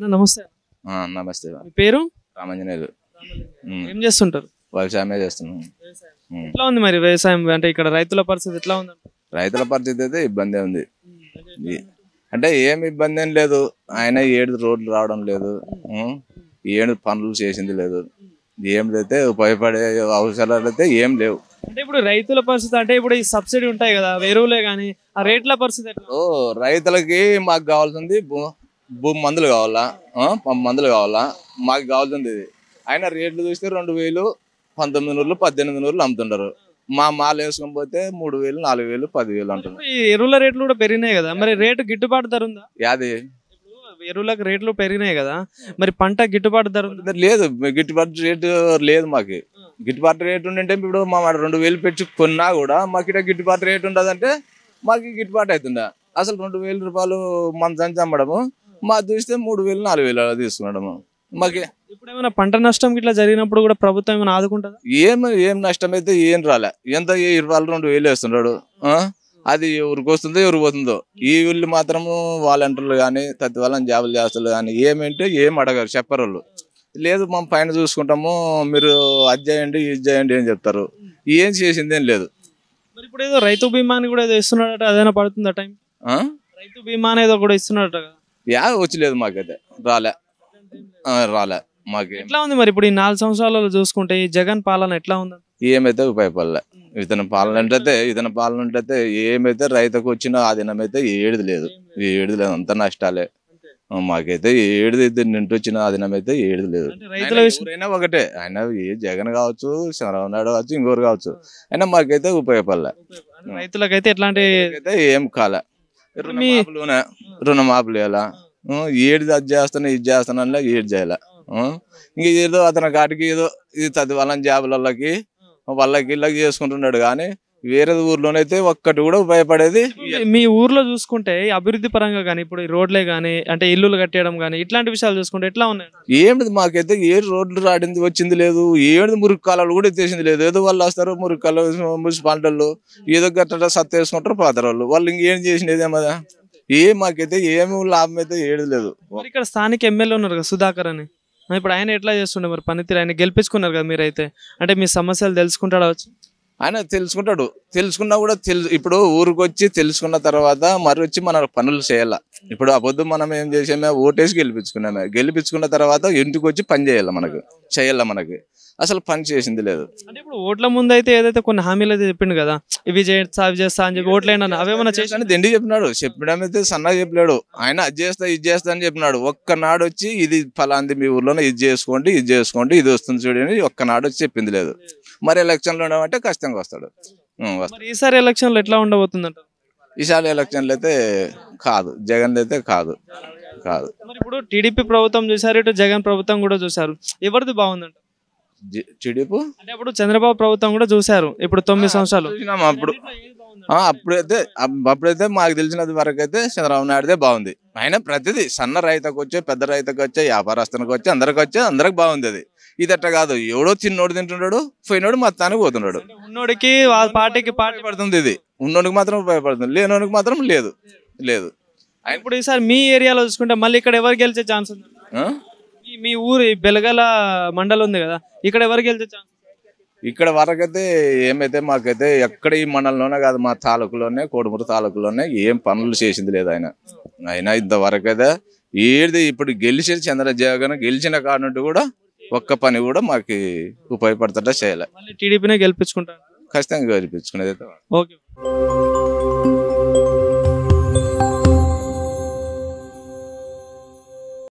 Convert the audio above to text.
అన్న నమస్తే ఆ, నమస్తే మీ పేరు రామంజనేయులు ఉమ్, ఏం చేస్తుంటారు వ్యవసాయమే చేస్తున్నాం ఉమ్. ఎట్లా ఉంది మరి వ్యవసాయం అంటే ఇక్కడ రైతుల పరిస్థితి ఎట్లా ఉంది రైతుల పరిస్థితి అయితే ఇబ్బంది ఉంది ఈ- అంటే ఏం ఇబ్బంది ఏం లేదు ఆయన ఏడు రోడ్లు రావడం లేదు ఉమ్, ఏడు పనులు చేసింది లేదు ఏమిదైతే ఉపయోగపడే అవసరాలు అయితే ఏం లేవు అంటే ఇప్పుడు రైతుల పరిస్థితి అంటే ఇప్పుడు ఈ సబ్సిడీ ఉంటాయి కదా ఎరువులే కానీ ఆ రేట్ల పరిస్థితి ఎట్లా ఓ రైతులకి మాకు కావాల్సింది భూ- భూమి మందులు కావాలా ఆ, పంప్ మందులు కావాలా మాకు కావాల్సింది ఇది ఆయన రేట్లు చూస్తే రెండు వేలు పంతొమ్మిది నూరులు పద్దెనిమిది నూరులు అమ్ముతుంటారు మా మాలు వేసుకొని పోతే మూడు వేలు నాలుగు వేలు పదివేలు అంటున్నారు ఇప్పుడు ఈ ఎరువుల రేట్లు కూడా పెరిగినాయి కదా మరి రేటు గిట్టుబాటు ధర ఉందా యాది ఇప్పుడు ఎరువులకు రేట్లు పెరిగినాయి కదా మరి పంట గిట్టుబాటు ధర ఉందా లేదు గిట్టుబాటు రేటు లేదు మాకు గిట్టుబాటు రేటు ఉండంటే ఇప్పుడు మా మాట రెండు వేలు పెట్టి కొన్నా కూడా మాకు ఇక్కడ గిట్టుబాటు రేటు ఉండదంటే మాకు గిట్టుబాటు అవుతుందా అసలు రెండు వేల రూపాయలు మన సంచి అమ్మడము మా చూస్తే మూడు వేలు నాలుగు వేలు అలా తీసుకున్నాడము మాకు ఇప్పుడు ఏమైనా పంట నష్టం ఇట్లా జరిగినప్పుడు కూడా ప్రభుత్వం ఏమైనా ఆదుకుంటుందా ఏం ఏం నష్టం అయితే ఏం రాలే ఎంత ఏ ఇరవై రెండు వేలు వేస్తున్నాడు ఆ? అది ఎవరికి వస్తుందో ఎవరికి పోతుందో ఈ వీళ్ళు మాత్రము వాలంటీర్లు కానీ ప్రతి వాళ్ళని జాబులు చేస్తారు కానీ ఏమంటే ఏం అడగారు చెప్పరు వాళ్ళు లేదు మేము పైన చూసుకుంటాము మీరు అది చేయండి ఇది చేయండి అని చెప్తారు ఏం చేసింది ఏం లేదు మరి ఇప్పుడు ఏదో రైతు బీమా అని కూడా ఏదో ఇస్తున్నాడట అదైనా పడుతుందా టైం ఆ? రైతు బీమా అనేది కూడా ఇస్తున్నాడట కదా యా వచ్చలేదు మాకైతే రాలే ఆ, రాలే మాకేం ఎట్లా ఉంది మరి ఇప్పుడు ఈ నాలుగు సంవత్సరాలలో చూసుకుంటే ఈ జగన్ పాలన ఎట్లా ఉంది ఏమైతే ఉపయోగపడలే ఇతని పాలన అంటే ఇతని పాలన అంటే ఏమైతే రైతుకు వచ్చిన ఆధీనం అయితే ఏడుది లేదు ఏడుది లేదు అంత నష్టాలే ఆ, మాకైతే ఏడుది ఇద్దరు నింటి వచ్చిన ఆధీనం అయితే ఏడుది లేదు అంటే రైతుల ఆయన విషయం ఎవరైనా ఒకటే ఆయన ఏ జగన్ కావచ్చు చంద్రబాబు నాయుడు కావచ్చు ఇంకోరు కావచ్చు అయినా మాకైతే ఉపయోగపడలే అంటే రైతులకైతే ఎట్లాంటి అయితే ఏం కాలే మీ- రుణమాపులునే రుణమాపులు ఎలా ఏది అది చేస్తాను ఇది చేస్తాను అలా ఏది చేయాల ఇంక ఏదో అతని కాటికి ఏదో ఇది చది వాళ్ళని జాబులకి వాళ్ళకి ఇళ్ళకి చేసుకుంటున్నాడు కానీ వేరే ఊర్లోనైతే ఒక్కటి కూడా ఉపయోగపడేది మీ ఊర్లో చూసుకుంటే ఈ అభివృద్ధి పరంగా కానీ ఇప్పుడు ఈ రోడ్లే కానీ అంటే ఇల్లులు కట్టేయడం కానీ ఇట్లాంటి విషయాలు చూసుకుంటే ఎట్లా ఉన్నాయి ఏమిది మాకైతే ఏ రోడ్లు రాడింది వచ్చింది లేదు ఏమిది మురికి కాలాలు కూడా ఎత్తేసింది లేదు ఏదో వాళ్ళు వస్తారు మురికి కాలువ మున్సిపాలిటీలు ఏదో గట్ట సత్త వేసుకుంటారు పోతారు వాళ్ళు వాళ్ళు ఇంకేం చేసినది ఏమదా ఏ మాకైతే ఏమి లాభం అయితే ఏది లేదు మరి ఇక్కడ స్థానిక ఎమ్మెల్యే ఉన్నారు కదా సుధాకర్ అని మరి ఇప్పుడు ఆయన ఎట్లా చేస్తుండే మరి పనితీరు ఆయన గెలిపించుకున్నారు కదా మీరైతే అంటే మీ సమస్యలు తెలుసుకుంటాడా వచ్చి ఆయన తెలుసుకుంటాడు తెలుసుకున్నా కూడా తెలు ఇప్పుడు ఊరికి వచ్చి తెలుసుకున్న తర్వాత మరి వచ్చి మన పనులు చేయాల ఇప్పుడు ఆ పొద్దు మనం ఏం చేసామే ఓటేసి గెలిపించుకున్నామే గెలిపించుకున్న తర్వాత ఇంటికి వచ్చి పని చేయాలి మనకు చేయాల మనకి అసలు పని చేసింది లేదు అంటే ఇప్పుడు ఓట్ల ముందు అయితే ఏదైతే కొన్ని హామీలు అయితే చెప్పిండు కదా ఇవి చేస్తా అవి చేస్తా అని చెప్పి ఓట్లేండి అవేమన్నా చేసి అని దండి చెప్పినాడు చెప్పడం అయితే సన్నగా చెప్పలేడు ఆయన అది చేస్తా ఇది చేస్తా అని చెప్పినాడు ఒక్కనాడు వచ్చి ఇది ఫలాంది మీ ఊర్లోనే ఇది చేసుకోండి ఇది చేసుకోండి ఇది వస్తుంది చూడండి ఒక్కనాడు వచ్చి చెప్పింది లేదు మరి ఎలక్షన్లో ఉండమంటే ఖచ్చితంగా వస్తాడు ఉం, వస్తాడు మరి ఈసారి ఎలక్షన్లు ఎట్లా ఉండబోతుందంట ఈసారి ఎలక్షన్లు అయితే కాదు జగన్ అయితే కాదు కాదు మరి ఇప్పుడు టీడీపీ ప్రభుత్వం చూసారు ఇటు జగన్ ప్రభుత్వం కూడా చూసారు ఎవరిది బాగుందంట జి- టిడిపు అంటే అప్పుడు చంద్రబాబు ప్రభుత్వం కూడా చూసారు ఇప్పుడు తొమ్మిది సంవత్సరాలు చూసినాం అప్పుడు ఆ, అప్పుడైతే అప్- అప్పుడైతే మాకు తెలిసినది వరకు అయితే చంద్రబాబు నాయుడుదే బాగుంది ఆయన ప్రతిదీ సన్న రైతుకు వచ్చే పెద్ద రైతుకు వచ్చే వ్యాపారస్తునికి వచ్చే అందరికి వచ్చే అందరికి బాగుంది అది ఇది అట్ట కాదు ఎవడో తిన్నోడు తింటున్నాడు పోయినోడు మొత్తానికి పోతున్నాడు అంటే ఉన్నోడికి వాళ్ళ పార్టీకి పార్టీ ఉపయోగపడుతుంది ఇది ఉన్నోడికి మాత్రం ఉపయోగపడుతుంది లేనోడికి మాత్రం లేదు లేదు ఇప్పుడు ఈసారి మీ ఏరియాలో చూసుకుంటే మళ్ళీ ఇక్కడ ఎవరు గెలిచే ఛాన్స్ ఉంది ఆ? మీ- మీ ఊరు ఈ బెలగల మండలం ఉంది కదా ఇక్కడ ఎవరు గెలిచే ఛాన్స్ ఇక్కడ వరకైతే ఏమైతే మాకైతే ఎక్కడ ఈ మండలంలోనే కాదు మా తాలూకులోనే కోడుమూరు తాలూకులోనే ఏం పనులు చేసింది లేదు ఆయన ఆయన ఇంతవరకైతే ఏది ఇప్పుడు గెలిచిన చంద్ర జగన్ గెలిచిన కానుండి కూడా ఒక్క పని కూడా మాకు ఉపయోగపడతా చేయాలి మళ్ళీ టీడీపీనే గెలిపించుకుంటారు ఖచ్చితంగా గెలిపించుకునేది అయితే ఓకే